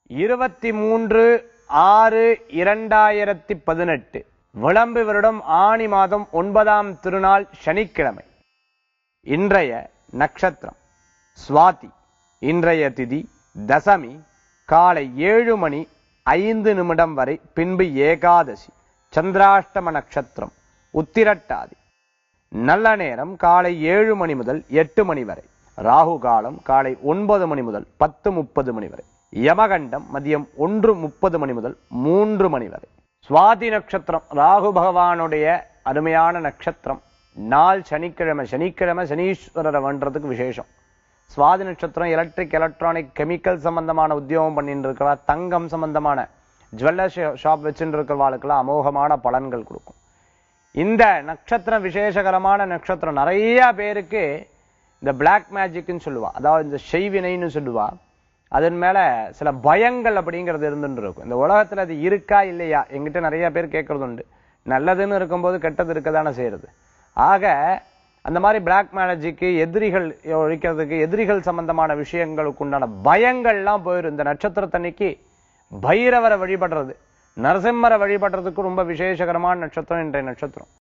இருபத்தி மூன்று ஆறு இரண்டாயிரத்தி பதினெட்டு விளம்பு வருடம் ஆணி மாதம் ஒன்பதாம் திருநாள் சனிக்கிழமை இன்றைய நட்சத்திரம் சுவாதி இன்றைய திதி தசமி காலை ஏழு மணி ஐந்து நிமிடம் வரை பின்பு ஏகாதசி சந்திராஷ்டம நட்சத்திரம் உத்திரட்டாதி நல்ல நேரம் காலை ஏழு மணி முதல் எட்டு மணி வரை ராகு காலம் காலை ஒன்பது மணி முதல் பத்து முப்பது மணி வரை யமகண்டம் மதியம் ஒன்று முப்பது மணி முதல் மூன்று மணி வரை சுவாதி நட்சத்திரம் ராகு பகவானுடைய அருமையான நட்சத்திரம் நாள் சனிக்கிழமை சனிக்கிழமை சனீஸ்வரரை வேண்டதுக்கு விசேஷம் சுவாதி நட்சத்திரம் எலக்ட்ரிக் எலக்ட்ரானிக் கெமிக்கல் சம்பந்தமான உத்தியோகம் பண்ணிட்டு இருக்கிறவா தங்கம் சம்பந்தமான ஜுவல்லர் ஷாப் வச்சுட்டு இருக்கிறவாளுக்கெல்லாம் அமோகமான பலன்கள் கொடுக்கும் இந்த நட்சத்திரம் விசேஷகரமான நட்சத்திரம் நிறைய பேருக்கு இந்த பிளாக் மேஜிக்னு சொல்லுவா அதாவது இந்த செய்வினைன்னு சொல்லுவா அதன் மேல சில பயங்கள் அப்படிங்கிறது இருந்துட்டு இருக்கும் இந்த உலகத்துல அது இருக்கா இல்லையா எங்கிட்ட நிறைய பேர் கேட்கறது உண்டு நல்லதுன்னு இருக்கும்போது கெட்டது இருக்கதானே செய்யறது ஆக அந்த மாதிரி பிளாக் மேஜிக்கு எதிரிகள் ஒழிக்கிறதுக்கு எதிரிகள் சம்பந்தமான விஷயங்களுக்கு உண்டான பயங்கள்லாம் போயிடும் இந்த நட்சத்திரத்தன்னைக்கு பைரவரை வழிபடுறது நரசிம்மரை வழிபடுறதுக்கு ரொம்ப விசேஷகரமான நட்சத்திரம் இன்றைய நட்சத்திரம்